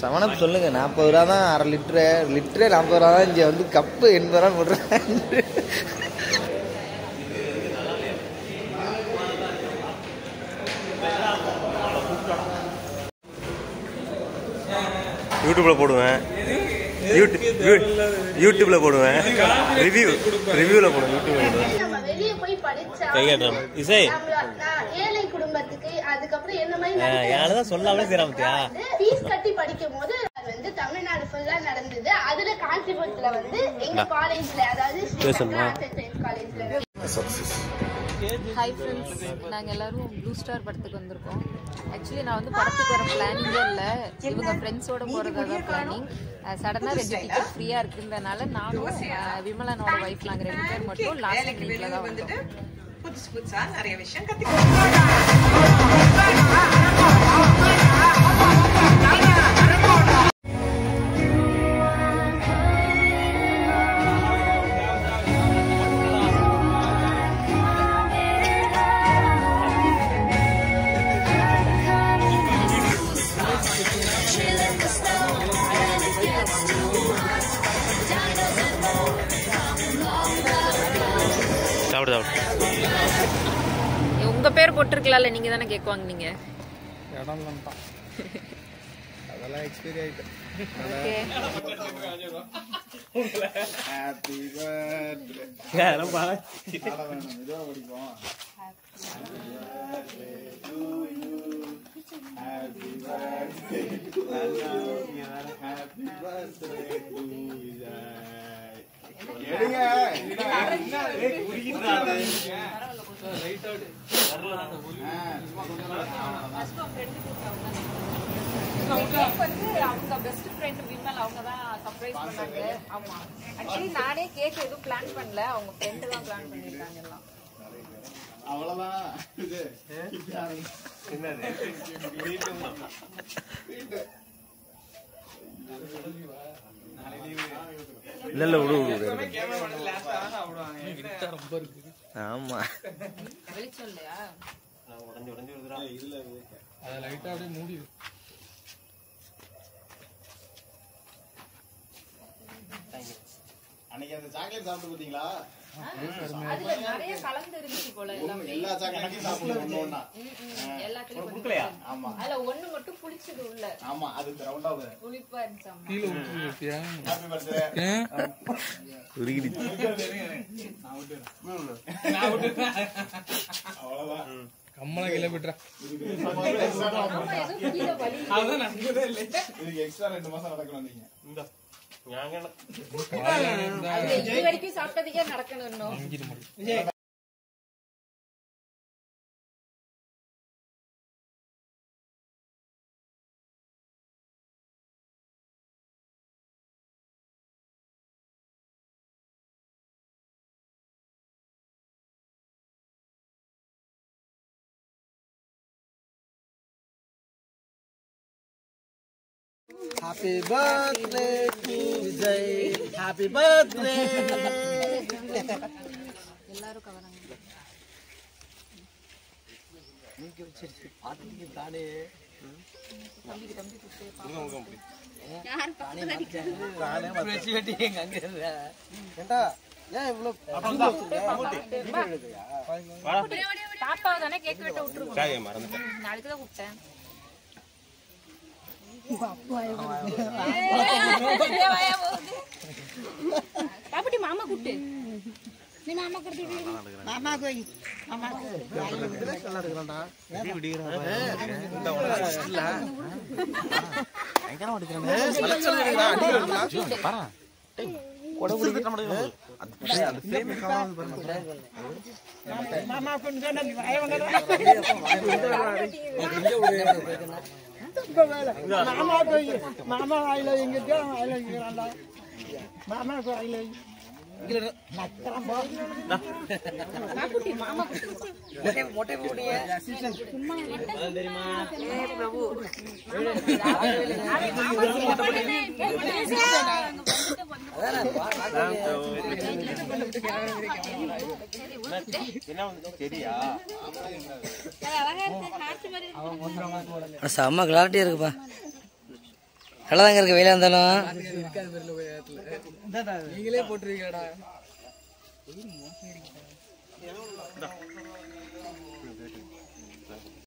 Seven up சொல்லுங்க நாற்பது ரூபா தான் அரை லிட்டரு லிட்டரே நாற்பது ரூபா தான் இங்கே வந்து கப்பு எண்பது ரூபா போடுறாங்க யூடியூப்ல போடுவேன் யூடியூப் யூடியூப்ல போடுவேன் ரிவ்யூ ரிவ்யூல போடுவேன் யூடியூப்ல போடுவேன் நம்ம வெளிய போய் படிச்சா கைகாட்டுறான். இசை. நம்மள- நான் ஏழை குடும்பத்துக்கு அதுக்கப்புறம் என்ன மாதிரி ஆ, யாருதான் சொல்லாமலே செய்றான் பாத்தியா? ஃபீஸ் கட்டி படிக்கும் போது அது வந்து தமிழ்நாடு ஃபுல்லா நடந்தது அதுல காஞ்சிபுரத்துல வந்து எங்க காலேஜ்ல அதாவது ஸ்ரீ பேசணுமா? சங்கரா ஆர்ட்ஸ் அண்ட் காலேஜ்ல ஹாய் ஃப்ரெண்ட்ஸ் நாங்கள் எல்லாரும் ப்ளூ ஸ்டார் படத்துக்கு வந்திருக்கோம் ஆக்சுவலி நான் வந்து படத்துக்கு வர பிளானிங்கே இல்லை இவங்க ஃப்ரெண்ட்ஸோட போகிறதா தான் பிளானிங் சடனாக ரெண்டு டிக்கெட் ஃப்ரீயாக இருக்குன்றனால நானும் அஹ், விமலனோட ஒய்ஃப் நாங்கள் ரெண்டு பேர் மட்டும் லாஸ்ட் வீக்கில் தான் வந்துட்டு வந்தோம் புதுசு புதுசா நிறைய விஷயம் கத்துக்கலாம் சாப்பிடு சாப்பிடு உங்கள் பேர் போட்டிருக்கலாம்ல நீங்கள் தானே கேட்குவாங்க நீங்கள் அதெல்லாம் எக்ஸ்பீரி ஆயிட்டு ஓகே ஹாப்பி பர்த்டே இதோ படிப்போம் ஹாப்பி பர்த்டே ஹாப்பி பர்த்டே எடுங்க கேக் வந்து அவங்க பெஸ்ட் ஃப்ரெண்ட் விமல் அவங்க தான் சர்ப்ரைஸ் பண்ணாங்க ஆமா ஆக்சுவலி நானே கேக் எதுவும் பிளான் பண்ணல அவங்க ஃப்ரெண்டு தான் பிளான் பண்ணிருக்காங்க எல்லாம் அவ்வளவுதான் இது இல்ல இல்ல விடு விடு விடு ஆமா வெளிச்சம் இல்லையா அன்னைக்கு அந்த சாக்லேட் சாப்பிட்டு பாத்தீங்களா அதுல நிறைய கலந்து இருந்துச்சு போல எல்லாமே எல்லா சாக்லேட்டையும் சாப்பிட்டு ஒண்ணு ஒண்ணா ம், ம், எல்லாத்துலயும் கொஞ்சம் ஆமா அதுல ஒண்ணு மட்டும் புளிச்சது உள்ள ஆமா அது ரவுண்டா புளிப்பா இருந்துச்சு ஹாப்பி பர்த்டே உருகிடுச்சு அவ்வளவுதான் கம்மலா கீழே விட்டுறா ஆமா ஏதோ கீழே வலி இதுக்கு எக்ஸ்ட்ரா ரெண்டு மாசம் நடக்கணும் நீங்க அது இது வரைக்கும் சாப்பிட்டதுக்கே நடக்கணும் இன்னும் happy birthday to Vijay happy birthday எல்லாரும் கவராங்க ஏண்டா ஏன் இவ்வளவு பாப்பாவை தானே கேக் வெட்ட விட்டுருவோம் மறந்துட்டேன் நாளைக்கு தான் கூப்பிட்டேன் பாப்பட்டி மாமா கூப்பிட்டு நீ மாமா கொடுத்து மாமா வாயில எங்கிட்ட வாயில இருக்கிறான்டா மாமா வாயில செம்ம கிளாரிட்டியா இருக்குப்பா நல்லா தாங்க இருக்கு வெயிலாக இருந்தாலும் நீங்களே போட்டுருவீங்கடா